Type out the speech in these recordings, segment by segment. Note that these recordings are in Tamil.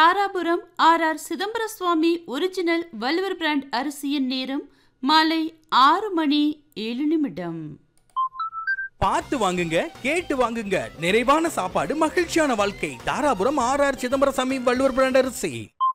Dharapuram R R Chidambara Swami original Valluvar brand அரிசியின் நேரம் மாலை ஆறு மணி ஏழு நிமிடம் பார்த்து வாங்குங்க கேட்டு வாங்குங்க நிறைவான சாப்பாடு மகிழ்ச்சியான வாழ்க்கை Dharapuram R R Chidambaraswamy Valluvar brand அரிசி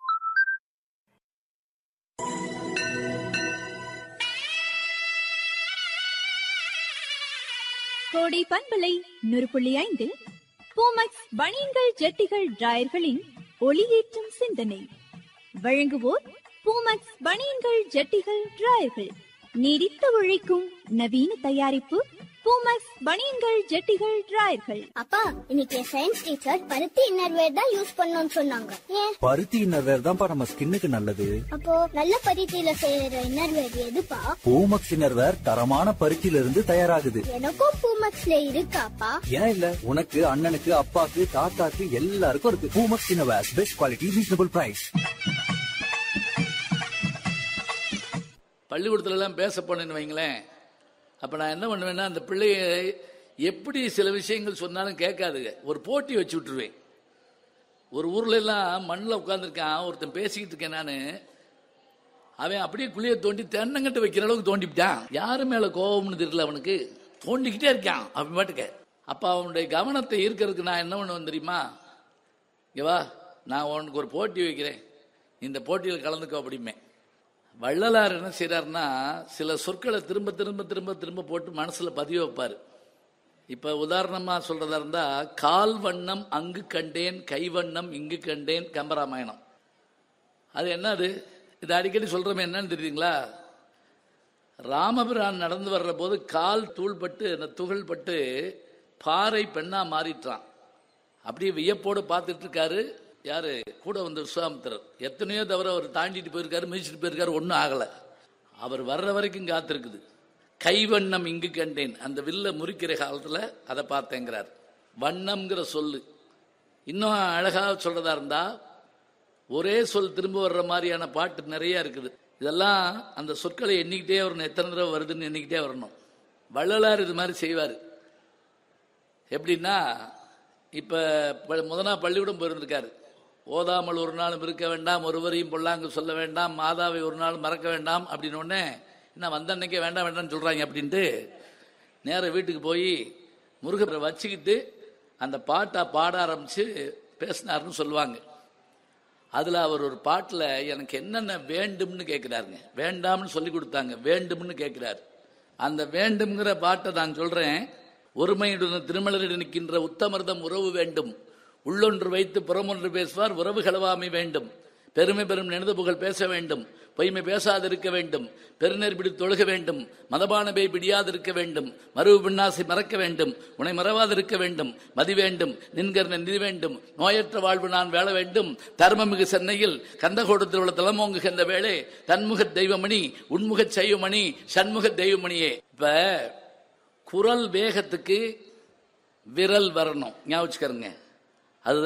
கோடை பண்பலை நூறு புள்ளி ஐந்தில் பூமக்ஸ் பனியன்கள் ஜெட்டிகள் டிராயர்களின் ஒளியேற்றும் சிந்தனை வழங்குவோர் பூமக்ஸ் பனியன்கள் ஜெட்டிகள் டிராயர்கள் நீடித்து உழைக்கும் நவீன தயாரிப்பு பூமக்ஸ் பனியன்கள் ஜெட்டிகள் டிராயர்கள் அப்பா இன்னைக்கு சயின்ஸ் டீச்சர் பருத்தி இன்னர்வேர் தான் யூஸ் பண்ணணும்னு சொன்னாங்க ஏன் பருத்தி இன்னர்வேர் தான்ப்பா நம்ம ஸ்கின்னுக்கு நல்லது அப்போ நல்ல பருத்தியில செய்யற இன்னர்வேர் எதுப்பா பூமக்ஸ் இன்னர்வேர் தரமான பருத்தியில இருந்து தயாராகுது எனக்கும் பூமக்ஸ்ல இருக்காப்பா ஏன் இல்ல உனக்கு அண்ணனுக்கு அப்பாக்கு தாத்தாக்கு எல்லாருக்கும் இருக்கு Poomex innerwear best quality reasonable price பள்ளிக்கூடத்துல எல்லாம் பேச போனேன்னு வைங்களேன் அப்போ நான் என்ன பண்ணுவேன்னா அந்த பிள்ளைய எப்படி சில விஷயங்கள் சொன்னாலும் கேட்காதுங்க ஒரு போட்டி வச்சு விட்டுருவேன் ஒரு ஊர்ல எல்லாம் மண்ணில் உட்காந்துருக்கான் ஒருத்தன் பேசிக்கிட்டு இருக்கேன் நான் அவன் அப்படியே குழியை தோண்டி தென்னங்கட்டு வைக்கிற அளவுக்கு தோண்டிவிட்டான் யாரு மேல கோபம்னு தெரியல அவனுக்கு தோண்டிக்கிட்டே இருக்கான் அப்படி பாட்டுக்க அப்ப அவனுடைய கவனத்தை ஈர்க்கறதுக்கு நான் என்ன பண்ணுவேன் தெரியுமா இங்க வா நான் உனக்கு ஒரு போட்டி வைக்கிறேன் இந்த போட்டியில் கலந்துக்கோ அப்படிமே வள்ளலார் என்ன செய்றாருன்னா சில சொற்களை திரும்ப திரும்ப திரும்ப திரும்ப போட்டு மனசுல பதிய வைப்பாரு இப்ப உதாரணமா சொல்றதா இருந்தா கால் வண்ணம் அங்கு கண்டேன் கை வண்ணம் இங்கு கண்டேன் கம்பராமாயணம் அது என்னது இது அடிக்கடி சொல்றோமே என்னன்னு தெரியுங்களா ராமபிரான் நடந்து வர்ற போது கால் தூள்பட்டு அந்த துகள் பட்டு பாறை பெண்ணா மாறிட்டான் அப்படியே வியப்போடு பார்த்துட்டு இருக்காரு யாரு கூட வந்த விஸ்வாமித்திரர் எத்தனையோ தவிர அவர் தாண்டிட்டு போயிருக்காரு மிதிச்சிட்டு போயிருக்காரு ஒன்றும் ஆகலை அவர் வர்ற வரைக்கும் காத்திருக்குது கைவண்ணம் இங்கு கண்டேன் அந்த வில்ல முறிக்கிற காலத்தில் அதை பார்த்தேங்கிறார் வண்ணம்ங்கிற சொல்லு இன்னும் அழகா சொல்றதா இருந்தா ஒரே சொல் திரும்ப வர்ற மாதிரியான பாட்டு நிறைய இருக்குது இதெல்லாம் அந்த சொற்களை எண்ணிக்கிட்டே வரணும் எத்தனை தடவை வருதுன்னு எண்ணிக்கிட்டே வரணும் வள்ளலார் இது மாதிரி செய்வார் எப்படின்னா இப்ப ப- முத நாள் பள்ளிக்கூடம் போயிருந்திருக்காரு ஓதாமல் ஒரு நாளும் இருக்க வேண்டாம் ஒருவரையும் பொல்லாங்கு சொல்ல வேண்டாம் மாதாவை ஒரு நாள் மறக்க வேண்டாம் அப்படின்னு உடனே என்ன வந்த அன்னைக்கே வேண்டாம் வேண்டாம்னு சொல்றாங்க அப்படின்ட்டு நேரா வீட்டுக்கு போய் முருகரை வச்சுக்கிட்டு அந்த பாட்டை பாட ஆரம்பிச்சு பேசினாருன்னு சொல்லுவாங்க அதுல அவர் ஒரு பாட்டுல எனக்கு என்னென்ன வேண்டும்னு கேட்கிறாருங்க வேண்டாம்னு சொல்லி கொடுத்தாங்க வேண்டும்னு கேட்கிறாரு அந்த வேண்டும்ங்கிற பாட்டை நான் சொல்றேன் ஒருமையுடன் திருமலரில் நிற்கின்ற உத்தமர்தம் உறவு வேண்டும் உள்ளொன்று வைத்து புறமொன்று பேசுவார் உறவு களவாமை வேண்டும் பெருமை பெரும் நினைத புகழ் பேச வேண்டும் பொய்மை பேசாதிருக்க வேண்டும் பெருநெற் பிடி தொழுக வேண்டும் மதபான பேய் பிடியாதிருக்க வேண்டும் மறுவு பின்னாசை மறக்க வேண்டும் உன்னை மறவாதிருக்க வேண்டும் மதி வேண்டும் நின்கர் நிதி வேண்டும் நோயற்ற வாழ்வு நான் வேள வேண்டும் தர்மமிகு சென்னையில் கந்தகோடத்தில் உள்ள தலமோங்குகின்ற வேளை தன்முக தெய்வமணி உன்முக செய்வமணி சண்முக தெய்வமணியே இப்ப குரல் வேகத்துக்கு விரல் வரணும் ஞாபகம் வச்சுக்கோங்க